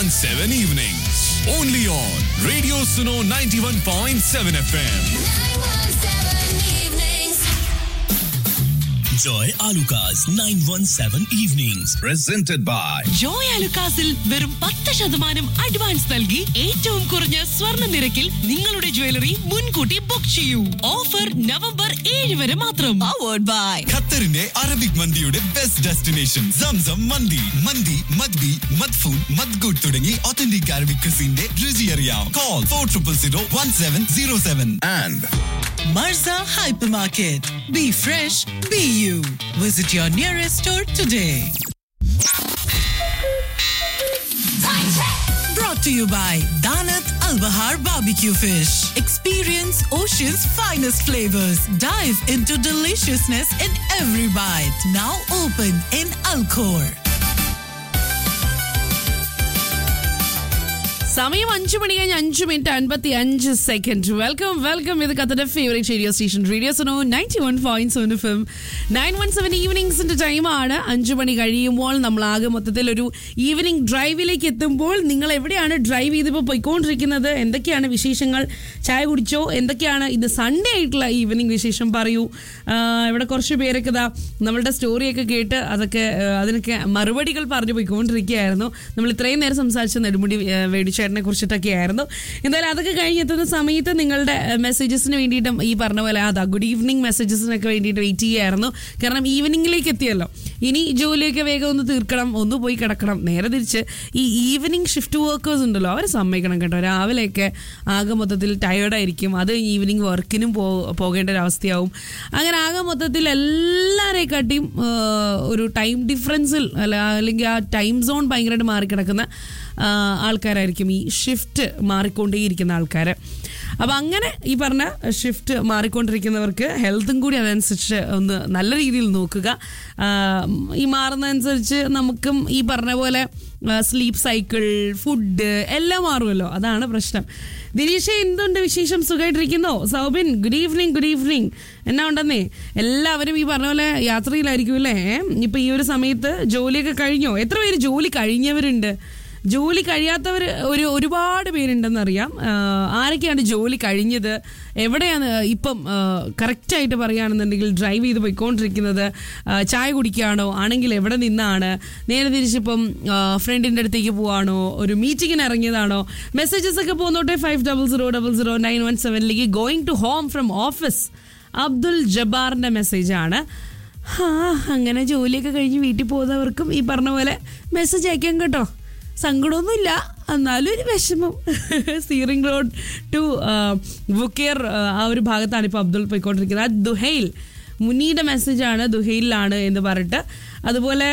917 evenings. Only on Radio Suno 91.7 FM. Joy Alukas 917 Evenings. Presented by Joy അലുക്കാസിൽ വെറും പത്ത് ശതമാനം advance നൽകി ഏറ്റവും കുറഞ്ഞ സ്വർണ്ണ നിരക്കിൽ നിങ്ങളുടെ ജ്വല്ലറി മുൻകൂട്ടി ബുക്ക് ചെയ്യൂ ഓഫർ നവംബർ ഏഴ് വരെ മാത്രം പവേർഡ് ബൈ ഖത്തറിന്റെ അറബിക് മന്തിയുടെ ബെസ്റ്റ് ഡെസ്റ്റിനേഷൻ സംസം മന്തി മന്തി മദ്ബി മദ്ഫൂൻ മദ്ഗുഡ് തുടങ്ങി ഒത്തന്റിക് അറബിക് ക്രിസിന്റെ രുചി അറിയാം call four triple zero one seven zero seven and Marza Hypermarket. Be fresh, be you. Visit your nearest store today. Brought to you by Danat Al Bahar Barbecue Fish. Experience ocean's finest flavors. Dive into deliciousness in every bite. Now open in Alcor. സമയം അഞ്ചു മണി കഴിഞ്ഞ് അഞ്ചു minute അൻപത്തി അഞ്ച് second welcome welcome ഇത് കത്തയുടെ favourite radio station radio Suno ninety one point seven F M nine one seven ഈവനിങ്സിന്റെ ടൈമാണ് അഞ്ചു മണി കഴിയുമ്പോൾ നമ്മൾ ആകെ മൊത്തത്തിൽ ഒരു ഈവനിങ് ഡ്രൈവിലേക്ക് എത്തുമ്പോൾ നിങ്ങൾ എവിടെയാണ് ഡ്രൈവ് ചെയ്തിപ്പോൾ പോയിക്കൊണ്ടിരിക്കുന്നത് എന്തൊക്കെയാണ് വിശേഷങ്ങൾ ചായ കുടിച്ചോ എന്തൊക്കെയാണ് ഇത് സൺഡേ ആയിട്ടുള്ള ഈവനിങ് വിശേഷം പറയൂ ആ, ഇവിടെ കുറച്ച് പേരൊക്കെ ഇതാ നമ്മളുടെ സ്റ്റോറിയൊക്കെ കേട്ട് അതൊക്കെ ആ, അതിനൊക്കെ മറുപടികൾ പറഞ്ഞു പോയിക്കൊണ്ടിരിക്കുകയായിരുന്നു നമ്മൾ ഇത്രയും നേരം സംസാരിച്ച നെടുമുടി ആ, വേടിച്ചേട്ടനെ കുറിച്ചിട്ടൊക്കെ ആയിരുന്നു എന്തായാലും അതൊക്കെ കഴിഞ്ഞെത്തുന്ന സമയത്ത് നിങ്ങളുടെ മെസ്സേജസിന് വേണ്ടിയിട്ടും ഈ പറഞ്ഞ പോലെ അതാ ഗുഡ് ഈവനിങ് മെസ്സേജസിനൊക്കെ വേണ്ടിയിട്ട് വെയിറ്റ് ചെയ്യുകയായിരുന്നു കാരണം ഈവനിങ്ങിലേക്ക് എത്തിയല്ലോ ഇനി ജോലിയൊക്കെ വേഗം ഒന്ന് തീർക്കണം ഒന്ന് പോയി കിടക്കണം നേരെ തിരിച്ച് ഈ ഈവനിങ് ഷിഫ്റ്റ് വർക്കേഴ്സ് ഉണ്ടല്ലോ അവരെ സമ്മതിക്കണം കേട്ടോ രാവിലെയൊക്കെ ആകെ മൊത്തത്തിൽ ടയേർഡായിരിക്കും അത് ഈവനിങ് വർക്കിനും പോ പോകേണ്ട ഒരു അവസ്ഥയാവും അങ്ങനെ ആകെ മൊത്തത്തിൽ എല്ലാവരെക്കാട്ടിയും ആ, ഒരു ടൈം ഡിഫറൻസിൽ അല്ല അല്ലെങ്കിൽ ആ ടൈം സോൺ ഭയങ്കരമായിട്ട് മാറിക്കിടക്കുന്ന ആ, ആൾക്കാരായിരിക്കും ഈ ഷിഫ്റ്റ് മാറിക്കൊണ്ടേയിരിക്കുന്ന ആൾക്കാർ അപ്പം അങ്ങനെ ഈ പറഞ്ഞ ഷിഫ്റ്റ് മാറിക്കൊണ്ടിരിക്കുന്നവർക്ക് ഹെൽത്തും കൂടി അതനുസരിച്ച് ഒന്ന് നല്ല രീതിയിൽ നോക്കുക ആ, ഈ മാറുന്നതനുസരിച്ച് നമുക്കും ഈ പറഞ്ഞ പോലെ സ്ലീപ്പ് സൈക്കിൾ ഫുഡ് എല്ലാം മാറുമല്ലോ അതാണ് പ്രശ്നം ദിനീഷ എന്തുണ്ട് വിശേഷം സുഖമായിട്ടിരിക്കുന്നോ Soubin good evening good evening എന്നാ ഉണ്ടെന്നേ എല്ലാവരും ഈ പറഞ്ഞ പോലെ യാത്രയിലായിരിക്കും അല്ലേ ഇപ്പൊ ഈ ഒരു സമയത്ത് ജോലിയൊക്കെ കഴിഞ്ഞോ എത്ര പേര് ജോലി കഴിഞ്ഞവരുണ്ട് ജോലി കഴിയാത്തവർ ഒരു ഒരുപാട് പേരുണ്ടെന്നറിയാം ആഹ് ആരൊക്കെയാണ് ജോലി കഴിഞ്ഞത് എവിടെയാണ് ഇപ്പം കറക്റ്റായിട്ട് പറയുകയാണെന്നുണ്ടെങ്കിൽ ഡ്രൈവ് ചെയ്ത് പോയിക്കൊണ്ടിരിക്കുന്നത് ആഹ് ചായ കുടിക്കുകയാണോ ആണെങ്കിൽ എവിടെ നിന്നാണ് നേരെ തിരിച്ചിപ്പം ഫ്രണ്ടിൻ്റെ അടുത്തേക്ക് പോവാണോ ഒരു മീറ്റിങ്ങിന് ഇറങ്ങിയതാണോ മെസ്സേജസ് ഒക്കെ പോന്നോട്ടെ five double zero double zero nine one സെവനിലേക്ക് going to home from office Abdul ജബ്ബാറിൻ്റെ മെസ്സേജാണ് ആ അങ്ങനെ ജോലിയൊക്കെ കഴിഞ്ഞ് വീട്ടിൽ പോകുന്നവർക്കും ഈ പറഞ്ഞ പോലെ മെസ്സേജ് അയക്കാം കേട്ടോ സങ്കടമൊന്നുമില്ല എന്നാലും ഒരു വിഷമം സീറിംഗ് റോഡ് ടു ബുക്കേർ ആ ഒരു ഭാഗത്താണ് ഇപ്പോൾ അബ്ദുൾ പോയിക്കൊണ്ടിരിക്കുന്നത് ആ ദുഹൈൽ മുനിയുടെ മെസ്സേജാണ് ദുഹൈലിലാണ് എന്ന് പറഞ്ഞിട്ട് അതുപോലെ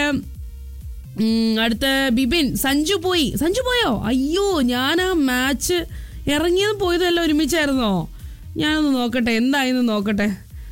ഉം, അടുത്ത ബിബിൻ സഞ്ജു പോയി സഞ്ജു പോയോ അയ്യോ ഞാൻ ആ മാച്ച് ഇറങ്ങിയതും പോയതെല്ലാം ഒരുമിച്ചായിരുന്നോ ഞാനൊന്ന് നോക്കട്ടെ എന്തായെന്ന് നോക്കട്ടെ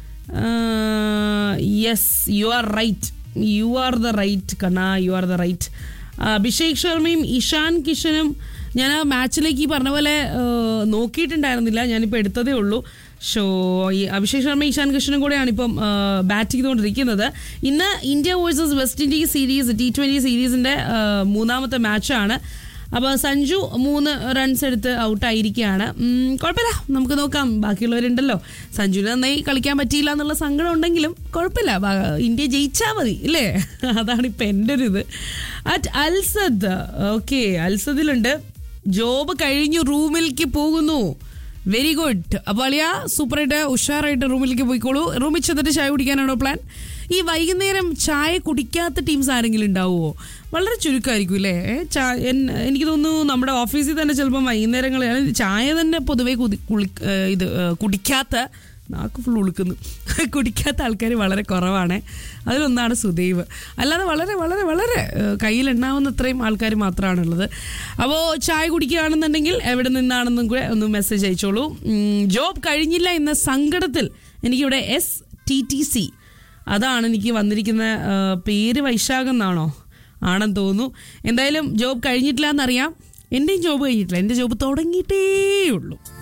yes you are right you are the right Kanna you are the right Abhishek ശർമ്മയും ഇഷാൻ കിഷനും ഞാൻ ആ മാച്ചിലേക്ക് ഈ പറഞ്ഞ പോലെ ആ, നോക്കിയിട്ടുണ്ടായിരുന്നില്ല ഞാനിപ്പോൾ എടുത്തതേ ഉള്ളൂ ഷോ ഈ അഭിഷേക് ശർമ്മ ഇഷാൻ കൃഷ്ണനും കൂടെയാണ് ഇപ്പം ബാറ്റ് ചെയ്തുകൊണ്ടിരിക്കുന്നത് ഇന്ന് India versus West Indies series T twenty സീരീസിൻ്റെ മൂന്നാമത്തെ മാച്ചാണ് അപ്പോൾ സഞ്ജു മൂന്ന് റൺസ് എടുത്ത് ഔട്ടായിരിക്കുകയാണ് ഉം, കുഴപ്പമില്ല നമുക്ക് നോക്കാം ബാക്കിയുള്ളവരുണ്ടല്ലോ സഞ്ജുവിന് നന്നായി കളിക്കാൻ പറ്റിയില്ല എന്നുള്ള സങ്കടം ഉണ്ടെങ്കിലും കുഴപ്പമില്ല ബാ- ഇന്ത്യ ജയിച്ചാൽ മതി ഇല്ലേ അതാണ് ഇപ്പം എൻ്റെ ഒരു ഇത് അറ്റ് അൽസദ് ഓക്കെ അൽസദിലുണ്ട് ജോബ് കഴിഞ്ഞു റൂമിലേക്ക് പോകുന്നു വെരി ഗുഡ് അപ്പോൾ അളിയ സൂപ്പറായിട്ട് ഉഷാറായിട്ട് റൂമിലേക്ക് പോയിക്കോളൂ റൂമിൽ ചെന്നിട്ട് ചായ കുടിക്കാനാണോ പ്ലാൻ ഈ വൈകുന്നേരം ചായ കുടിക്കാത്ത ടീംസ് ആരെങ്കിലും ഉണ്ടാവുമോ വളരെ ചുരുക്കമായിരിക്കും അല്ലേ ഏ, ചാ- എൻ- എനിക്ക് തോന്നുന്നു നമ്മുടെ ഓഫീസിൽ തന്നെ ചിലപ്പം വൈകുന്നേരങ്ങളിൽ ചായ തന്നെ പൊതുവേ കുതി കുളി ഏ, ഇത് ഏ, കുടിക്കാത്ത നാക്ക് ഫുൾ ഉളുക്കുന്നു കുടിക്കാത്ത ആൾക്കാർ വളരെ കുറവാണ് അതിലൊന്നാണ് സുദൈവ് അല്ലാതെ വളരെ വളരെ വളരെ ഏഹ്, കയ്യിലെണ്ണാവുന്ന അത്രയും ആൾക്കാർ മാത്രമാണുള്ളത് അപ്പോൾ ചായ കുടിക്കുകയാണെന്നുണ്ടെങ്കിൽ എവിടെ നിന്നാണെന്നും കൂടെ ഒന്ന് മെസ്സേജ് അയച്ചോളൂ ഉം, ജോബ് കഴിഞ്ഞില്ല എന്ന സങ്കടത്തിൽ എനിക്കിവിടെ എസ് ടി ടി സി അതാണ് എനിക്ക് വന്നിരിക്കുന്ന ഏഹ്, പേര് വൈശാഖം എന്നാണോ ആണെന്ന് തോന്നുന്നു എന്തായാലും ജോബ് കഴിഞ്ഞിട്ടില്ല എന്നറിയാം എൻ്റെയും ജോബ് കഴിഞ്ഞിട്ടില്ല എൻ്റെ ജോബ് തുടങ്ങിയിട്ടേ ഉള്ളൂ